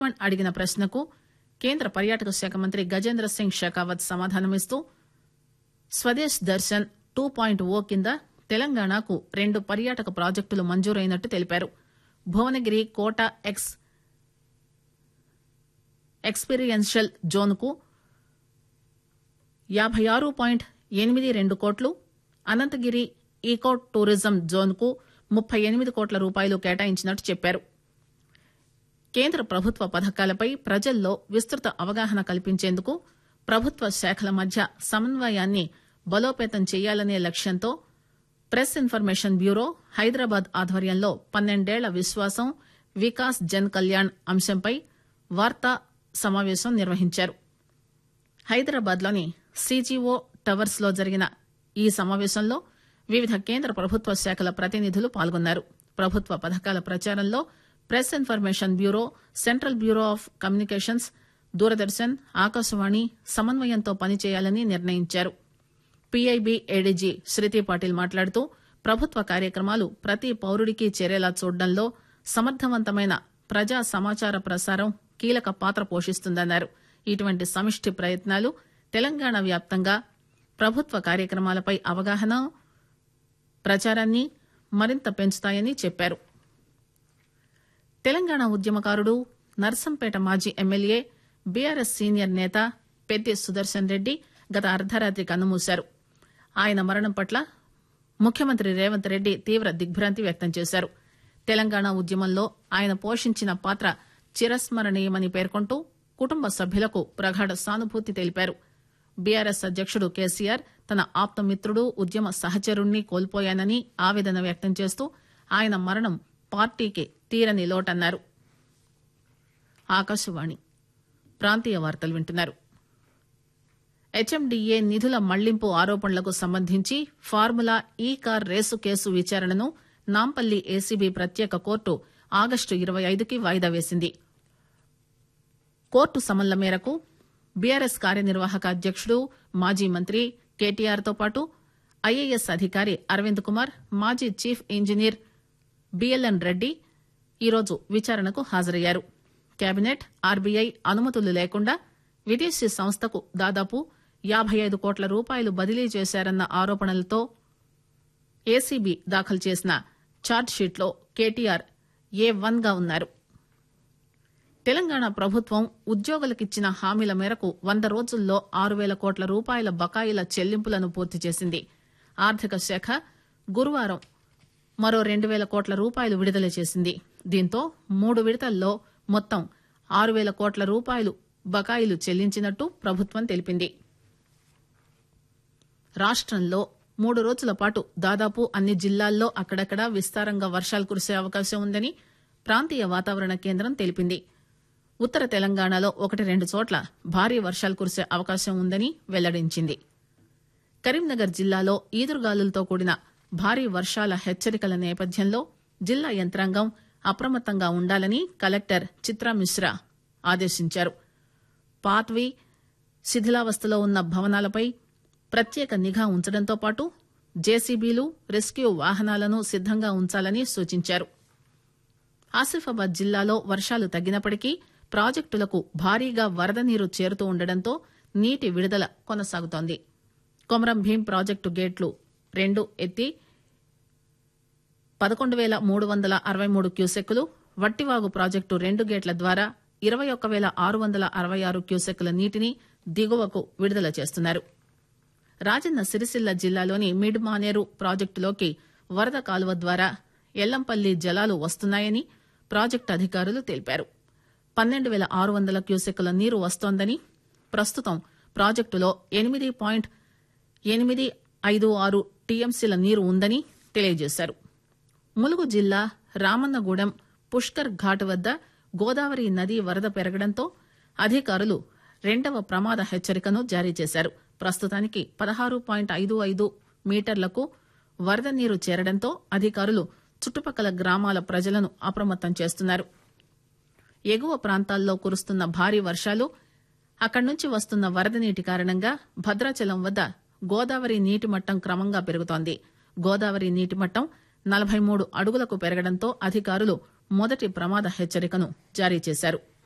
లక్ష్మణ్ అడిగిన ప్రశ్నకు కేంద్ర పర్యాటక శాఖ మంత్రి గజేంద్ర సింగ్ షెకావత్ సమాధానమిస్తూ Swadesh Darshan two point O కింద తెలంగాణకు రెండు పర్యాటక ప్రాజెక్టులు మంజూరైనట్టు తెలిపారు భువనగిరి కోట ఎక్స్ ఎక్స్పీరియన్షియల్ జోన్కు యాభై ఆరు పాయింట్ ఎనిమిది రెండు కోట్లు అనంతగిరి ఈకో టూరిజం జోన్కు ముప్పై ఎనిమిది కోట్ల రూపాయలు కేటాయించినట్టు చెప్పారు కేంద్ర ప్రభుత్వ పథకాలపై ప్రజల్లో విస్తృత అవగాహన కల్పించేందుకు ప్రభుత్వ శాఖల మధ్య సమన్వయాన్ని బలోపేతం చేయాలనే లక్ష్యంతో ప్రెస్ ఇన్ఫర్మేషన్ బ్యూరో హైదరాబాద్ ఆధ్వర్యంలో పన్నెండేళ్ల విశ్వాసం వికాస్ జన్ కళ్యాణ్ అంశంపై వార్తా సమావేశం నిర్వహించారు హైదరాబాద్ లోని సీజీఓ టవర్స్ లో జరిగిన ఈ సమావేశంలో వివిధ కేంద్ర ప్రభుత్వ శాఖల ప్రతినిధులు పాల్గొన్నారు ప్రభుత్వ పథకాల ప్రచారంలో press information bureau central bureau of communications Doordarshan Akashvani సమన్వయంతో పనిచేయాలని నిర్ణయించారు పీఐబీ ఏడీజీ శృతి పాటిల్ మాట్లాడుతూ ప్రభుత్వ కార్యక్రమాలు ప్రతి పౌరుడికి చేరేలా చూడడంలో సమర్థవంతమైన ప్రజా సమాచార ప్రసారం కీలక పాత్ర పోషిస్తుందన్నారు ఇటువంటి సమిష్టి ప్రయత్నాలు తెలంగాణ వ్యాప్తంగా ప్రభుత్వ కార్యక్రమాలపై అవగాహన ప్రచారాన్ని మరింత పెంచుతాయని చెప్పారు తెలంగాణ ఉద్యమకారుడు నర్సంపేట మాజీ ఎమ్మెల్యే బీఆర్ఎస్ సీనియర్ నేత పెద్ది సుదర్శన్ రెడ్డి గత అర్ధరాత్రి కన్నుమూశారు ఆయన మరణం పట్ల ముఖ్యమంత్రి రేవంత్ రెడ్డి తీవ్ర దిగ్భ్రాంతి వ్యక్తం చేశారు తెలంగాణ ఉద్యమంలో ఆయన పోషించిన పాత్ర చిరస్మరణీయమని పేర్కొంటూ కుటుంబ సభ్యులకు ప్రగాఢ సానుభూతి తెలిపారు బీఆర్ఎస్ అధ్యకుడు కేసీఆర్ తన ఆప్తమిత్రుడు ఉద్యమ సహచరుణ్ణి కోల్పోయానని ఆవేదన వ్యక్తం చేస్తూ ఆయన మరణం పార్టీకి తీరని లోటన్నారు ఆకాశవాణి ప్రాంతీయ వార్తలు వింటున్నారు హెచ్ఎండిఏ నిధుల మళ్లింపు ఆరోపణలకు సంబంధించి ఫార్ములా ఈ కార్ రేసు కేసు విచారణను నాంపల్లి ఏసీబీ ప్రత్యేక కోర్టు ఆగస్టు ఇరవై ఐదుకి వాయిదా వేసింది కోర్టు సమన్ల మేరకు బీఆర్ఎస్ కార్యనిర్వాహక అధ్యకుడు మాజీ మంత్రి కేటీఆర్ తో పాటు ఐఏఎస్ అధికారి అరవింద్ కుమార్ మాజీ చీఫ్ ఇంజనీర్ బిఎల్ఎన్ రెడ్డి ఈరోజు విచారణకు హాజరయ్యారు కేబినెట్ ఆర్బీఐ అనుమతులు లేకుండా విదేశీ సంస్థకు దాదాపు యాబై ఐదు కోట్ల రూపాయలు బదిలీ చేశారన్న ఆరోపణలతో ఏసీబీ దాఖలు చేసిన ఛార్జ్షీట్లో కేటీఆర్ ఏ వన్ గా ఉన్నారు తెలంగాణ ప్రభుత్వం ఉద్యోగులకిచ్చిన హామీల మేరకు వంద రోజుల్లో ఆరు వేల కోట్ల రూపాయల బకాయిల చెల్లింపులను పూర్తి చేసింది ఆర్థిక శాఖ గురువారం మరో రెండు వేల కోట్ల రూపాయలు విడుదల చేసింది దీంతో మూడు విడతల్లో మొత్తం ఆరు వేల కోట్ల రూపాయలు బకాయిలు చెల్లించినట్టు ప్రభుత్వం తెలిపింది రాష్టంలో మూడు రోజుల పాటు దాదాపు అన్ని జిల్లాల్లో అక్కడక్కడా విస్తారంగా వర్షాలు కురిసే అవకాశం ఉందని ప్రాంతీయ వాతావరణ కేంద్రం తెలిపింది ఉత్తర తెలంగాణలో ఒకటి రెండు చోట్ల భారీ వర్షాలు కురిసే అవకాశం ఉందని వెల్లడించింది కరీంనగర్ జిల్లాలో ఈదురుగాలులతో కూడిన భారీ వర్షాల హెచ్చరికల నేపథ్యంలో జిల్లా యంత్రాంగం అప్రమత్తంగా ఉండాలని కలెక్టర్ చిత్రా మిశ్రా ఆదేశించారు పాత్వి శిథిలావస్థలో ఉన్న భవనాలపై ప్రత్యేక నిఘా ఉంచడంతో పాటు జేసీబీలు రెస్క్యూ వాహనాలను సిద్దంగా ఉంచాలని సూచించారు ఆసిఫాబాద్ జిల్లాలో వర్షాలు తగ్గినప్పటికీ ప్రాజెక్టులకు భారీగా వరద నీరు చేరుతూ ఉండడంతో నీటి విడుదల కొనసాగుతోంది కొమరం భీం ప్రాజెక్టు గేట్లు రెండు ఎత్తి పదకొండు పేల మూడు వందల అరవై మూడు క్యూసెక్కులు వట్టివాగు ప్రాజెక్టు రెండు గేట్ల ద్వారా ఇరవై ఒక్క పేల ఆరు వందల అరవై ఆరు క్యూసెక్కుల నీటిని దిగువకు విడుదల చేస్తున్నారు రాజన్న సిరిసిల్ల జిల్లాలోని మిడ్ మానేరు ప్రాజెక్టులోకి వరద కాలువ ద్వారా ఎల్లంపల్లి జలాలు వస్తున్నాయని ప్రాజెక్టు అధికారులు తెలిపారు పన్నెండు పేల ఆరు వందల క్యూసెక్కుల నీరు వస్తోందని ప్రస్తుతం ప్రాజెక్టులో ఎనిమిది పాయింట్ ఎనిమిది ఐదు ఆరు టీఎంసీల నీరు ఉందని తెలియజేశారు ములుగు జిల్లా రామన్నగూడెం పుష్కర్ ఘాట్ వద్ద గోదావరి నది వరద పెరగడంతో అధికారులు రెండవ ప్రమాద హెచ్చరికను జారీ చేశారు ప్రస్తుతానికి పదహారు పాయింట్ ఐదు ఐదు మీటర్లకు వరద నీరు చేరడంతో అధికారులు చుట్టుపక్కల గ్రామాల ప్రజలను అప్రమత్తం చేస్తున్నారు ఎగువ ప్రాంతాల్లో కురుస్తున్న భారీ వర్షాలు అక్కడి నుంచి వస్తున్న వరద నీటి కారణంగా భద్రాచలం వద్ద గోదావరి నీటి మట్టం క్రమంగా పెరుగుతోంది గోదావరి నీటి మట్టం నలభై మూడు అడుగులకు పెరగడంతో అధికారులు మొదటి ప్రమాద హెచ్చరికను జారీ చేశారు